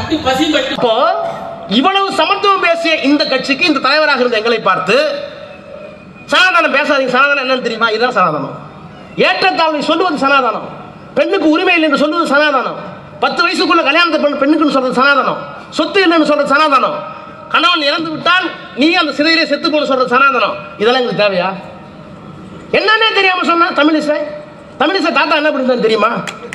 பட்டு பசி பட்டு அப்போ இவ்வளவு சமத்துவம் பேசிய இந்த கட்சிக்கு இந்த தலைவராக இருந்த எங்களை பார்த்து சனாதனம் பேசாதீங்க சனாதனம் என்னன்னு தெரியுமா இதுதான் சனாதனம் ஏற்றத்தாழ்வை சொல்லுவது சனாதனம் பெண்ணுக்கு உரிமை இல்லை என்று சொல்லுவது சனாதனம் பத்து வயசுக்குள்ள கல்யாணத்தை பண்ண பெண்ணுக்குன்னு சொல்றது சனாதனம் சொத்து இல்லைன்னு சொல்றது சனாதனம் கணவன் இறந்து விட்டால் நீ அந்த சிறையிலே செத்து போன சொல்றது சனாதனம் இதெல்லாம் எங்களுக்கு தேவையா என்னன்னே தெரியாம சொன்னா தமிழிசை தமிழிசை தாத்தா என்ன பண்ணிருந்தான்னு தெரியுமா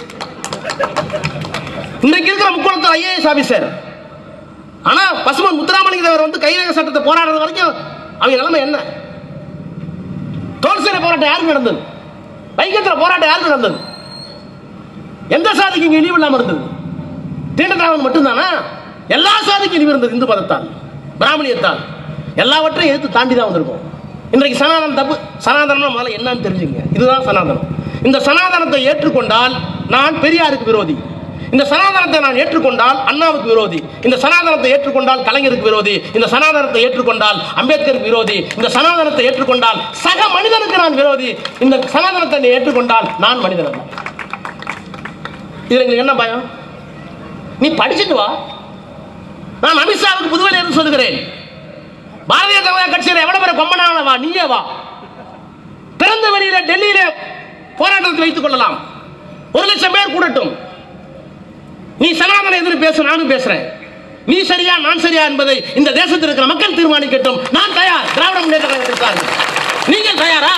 இன்றைக்கு இருக்கிற முக்குளத்தூர் ஐஏஎஸ் ஆபீசர் ஆனா பசுமன் முத்துராமலிங்க தேவர் வந்து கைரக சட்டத்தை போராடுறது வரைக்கும் அவங்க நிலைமை என்ன தோல்சேர போராட்டம் யாருக்கு நடந்தது வைக்கத்துல போராட்டம் யாருக்கு நடந்தது எந்த சாதிக்கு இங்க இழிவு இல்லாம இருந்தது தீண்டராவன் மட்டும்தானா எல்லா சாதிக்கும் இழிவு இருந்தது இந்து மதத்தால் பிராமணியத்தால் எல்லாவற்றையும் எதிர்த்து தாண்டி தான் வந்திருக்கும் இன்றைக்கு சனாதனம் தப்பு சனாதனம் முதல்ல என்னன்னு தெரிஞ்சுங்க இதுதான் சனாதனம் இந்த சனாதனத்தை ஏற்றுக்கொண்டால் நான் பெரியாருக்கு விரோதி இந்த சனாதனத்தை நான் ஏற்றுக்கொண்டால் அண்ணாவுக்கு விரோதி இந்த சனாதனத்தை ஏற்றுக்கொண்டால் கலைஞருக்கு விரோதி இந்த சனாதனத்தை ஏற்றுக்கொண்டால் அம்பேத்கருக்கு விரோதி இந்த சனாதனத்தை ஏற்றுக்கொண்டால் சக மனிதனுக்கு நான் விரோதி இந்த சனாதனத்தை நீ ஏற்றுக்கொண்டால் நான் மனிதன் அல்ல இதுல எங்களுக்கு என்ன பயம் நீ படிச்சுட்டு வா நான் அமித்ஷாவுக்கு புதுவையில் இருந்து சொல்லுகிறேன் பாரதிய ஜனதா கட்சியில் எவ்வளவு பேர் கொம்பனான வா நீயே வா திறந்த வெளியில டெல்லியில போராட்டத்தை வைத்துக் கொள்ளலாம் ஒரு லட்சம் பேர் கூடட்டும் நீ சனாதன எதிர்ப்பு பேச நானும் பேசுறேன் நீ சரியா நான் சரியா என்பதை இந்த தேசத்தில் இருக்கிற மக்கள் தீர்மானிக்கட்டும் நான் தயார் திராவிட முன்னேற்ற கழகத்திற்காக நீங்கள் தயாரா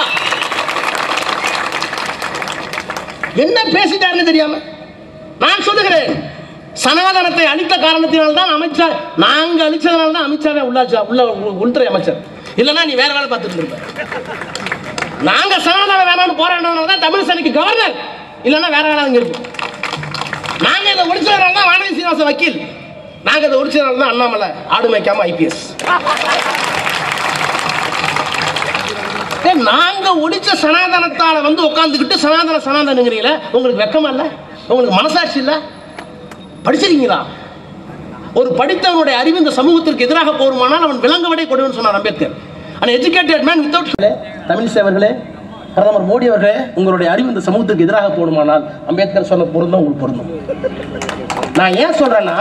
என்ன பேசிட்டாருன்னு தெரியாம நான் சொல்லுகிறேன் சனாதனத்தை அழித்த காரணத்தினால் தான் அமைச்சர் நாங்க அழிச்சதுனால தான் அமித்ஷாவே உள்ளாச்சா உள்ள உள்- உள்துறை அமைச்சர் இல்லைன்னா நீ வேற வேலை பார்த்துட்டு இருப்ப நாங்க சனாதனம் வேணாம்னு போராடினதுனால தான் தமிழிசைக்கு கவர்னர் இல்லைன்னா வேற வேலை அங்க இருக்கும் நாங்க இதை ஒழிச்சதுனால தான் வானதி சீனிவாச வக்கீல் நாங்க இதை ஒழிச்சதுனால தான் அண்ணாமலை ஆடு மேய்க்காம ஐபிஎஸ் நாங்க ஒழிச்ச சனாதனத்தால வந்து உட்காந்துக்கிட்டு சனாதன சனாதனங்கிறீங்களே உங்களுக்கு வெக்கமா இல்ல உங்களுக்கு மனசாட்சி இல்ல படிச்சிருக்கீங்களா ஒரு படித்தவனுடைய அறிவு இந்த சமூகத்திற்கு எதிராக போருமானால் அவன் விலங்கு விடை கொடுன்னு சொன்னார் Ambedkar an educated man without Tamilisai அவர்களே பிரதமர் மோடி அவர்களே உங்களுடைய அறிவு இந்த சமூகத்துக்கு எதிராக போடுமானால் அம்பேத்கர் சொன்ன பொருந்தும் உங்களுக்கு பொருந்தும் நான் ஏன் சொல்றேன்னா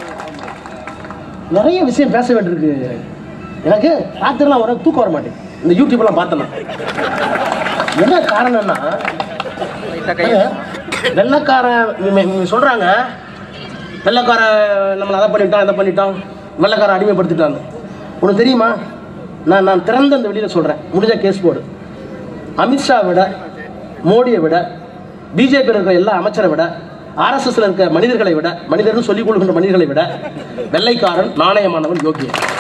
நிறைய விஷயம் பேச வேண்டியிருக்கு எனக்கு ராத்திரிலாம் வர தூக்கம் வர மாட்டேங்குது இந்த யூடியூப்லாம் பார்த்தேன் என்ன காரணம்னா அஹ், வெள்ளைக்காரன் இவங்க- இவங்க சொல்றாங்க வெள்ளைக்காரன் நம்மளை அதை பண்ணிட்டான் இதை பண்ணிட்டான் வெள்ளைக்காரன் அடிமைப்படுத்திட்டான்னு உனக்கு தெரியுமா நான் நான் திறந்த அந்த வெளியில சொல்றேன் முடிஞ்ச கேஸ் போடு அமித்ஷா விட மோடியை விட பிஜேபி இருக்கிற எல்லா அமைச்சரை விட ஆர்எஸ்எஸ்ல இருக்க மனிதர்களை விட மனிதர்னு சொல்லிக் கொள்கின்ற மனிதர்களை விட வெள்ளைக்காரன் நாணயமானவன் யோகியன்